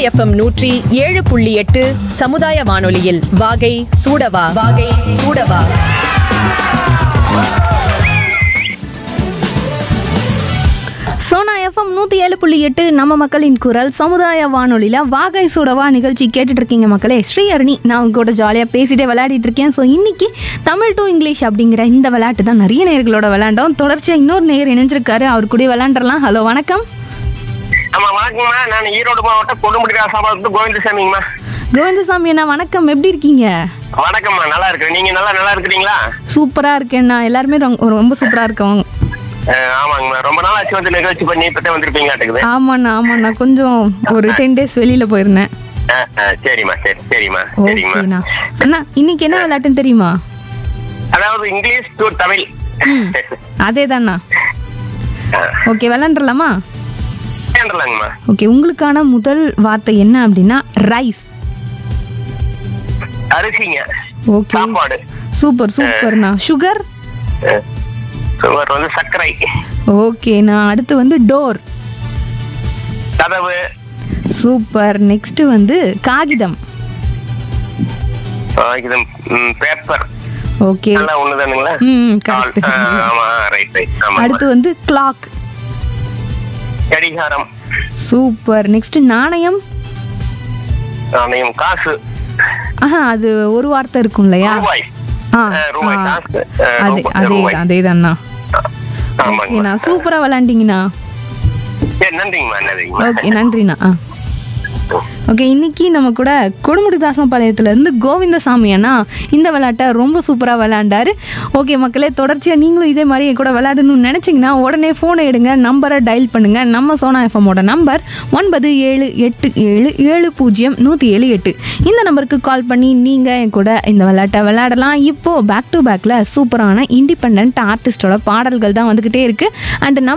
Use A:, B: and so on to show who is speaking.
A: FM நூற்றி ஏழு புள்ளி எட்டு சமுதாய வானொலியில் வாகை சூடவா வாகை சூடவா
B: சோனா எஃப்எம் நூற்றி ஏழு புள்ளி எட்டு நம்ம மக்களின் குரல் சமுதாய வானொலியில் வாகை சுடவா நிகழ்ச்சி கேட்டுட்டு இருக்கீங்க மக்களே ஸ்ரீஹரணி நான் உங்க கூட ஜாலியாக பேசிட்டே விளையாடிட்டு இருக்கேன் ஸோ இன்னைக்கு தமிழ் டு இங்கிலீஷ் அப்படிங்கிற இந்த விளையாட்டு தான் நிறைய நேர்களோட விளையாண்டோம் தொடர்ச்சியாக இன்னொரு நேர் இணைஞ்சிருக்காரு அவர் கூட விளையாண்டுறலாம் ஹலோ வணக்கம்
C: ஆமா வணக்கம்மா நான் ஈரோடு மாவட்டம் கொடுமுடி ராசாபாளத்து கோவிந்தசாமிங்கம்மா
B: கோவிந்தசாமி அண்ணா வணக்கம் எப்படி இருக்கீங்க
C: வணக்கம்மா நல்லா இருக்கிறேன் நீங்க நல்லா நல்லா இருக்கிறீங்களா
B: சூப்பராக இருக்கேண்ணா எல்லாருமே ரொம்ப ரொம்ப சூப்பராக இருக்கோம்
C: அஹ், ஆமாங்கம்மா ரொம்ப நாள் ஆச்சு வந்து நிகழ்ச்சி பண்ணி இப்பதான் வந்திருப்பீங்களாட்டுக்குது
B: ஆமாண்ணா ஆமாண்ணா கொஞ்சம் ஒரு டென் டேஸ் வெளியில் போயிருந்தேன்
C: அஹ், அஹ், சரிம்மா சரி சரிம்மா சரிம்மா
B: ஓகேண்ணா அண்ணா இன்னைக்கு என்ன விளையாட்டுன்னு தெரியுமா
C: அதாவது இங்கிலீஷ் டு தமிழ்
B: அதே தாண்ணா
C: அஹ்,
B: ஓகே விளாண்டுலாமா
C: கேண்டலாங்கம்மா
B: ஓகே உங்களுக்கான முதல் வார்த்தை என்ன அப்படின்னா ரைஸ்
C: அரிசிங்க
B: ஓகே
C: சாப்பாடு
B: சூப்பர் சூப்பர்ண்ணா சுகர்
C: அஹ், சுகர் வந்து சர்க்கரை
B: ஓகேண்ணா அடுத்து வந்து டோர்
C: கதவு
B: சூப்பர் நெக்ஸ்ட் வந்து காகிதம்
C: அஹ், இது பேப்பர்
B: ஓகே
C: நல்லா ஒண்ணுதானுங்களா
B: ம்
C: கால்.
B: கரெக்ட்
C: அஹ், ஆமா ரைட் ரைட் ஆமா
B: அடுத்து வந்து கிளாக்
C: கடிகாரம்
B: சூப்பர் நெக்ஸ்ட் நாணயம்
C: நாணயம் காசு
B: ஆஹா அது ஒரு வார்த்தை இருக்கும் இல்லையா
C: ரூபாய்
B: ஆ
C: அஹ், ரூபாய்
B: ஆ.
C: காசு அஹ்,
B: அதே
C: ரூபாய்,
B: அதே
C: ரூபாய்.
B: அதே தான்ண்ணா
C: ஆமாங்கம்மா
B: ஓகேண்ணா சூப்பரா விளாண்டிங்கண்ணா
C: சரி நன்றிங்கம்மா நன்றிங்கம்மா
B: ஓகே நன்றிண்ணா ஆ ஓகே இன்னைக்கு நம்ம கூட கொடுமுடிதாசம்பாளையத்துல இருந்து கோவிந்தசாமி அண்ணா இந்த விளையாட்டை ரொம்ப சூப்பராக விளையாண்டாரு ஓகே மக்களே தொடர்ச்சியாக நீங்களும் இதே மாதிரி என் கூட விளையாடணும்னு நினச்சிங்கன்னா உடனே ஃபோனை எடுங்க நம்பரை டயல் பண்ணுங்க நம்ம சோனா எஃப்எம்மோட நம்பர் ஒன்பது ஏழு எட்டு ஏழு ஏழு பூஜ்ஜியம் நூற்றி ஏழு எட்டு இந்த நம்பருக்கு கால் பண்ணி நீங்கள் என் கூட இந்த விளையாட்டை விளையாடலாம் இப்போது பேக் டு பேக்கில் சூப்பரான இண்டிபெண்ட் ஆர்டிஸ்டோட பாடல்கள் தான் வந்துக்கிட்டே இருக்குது அண்ட் நம்ம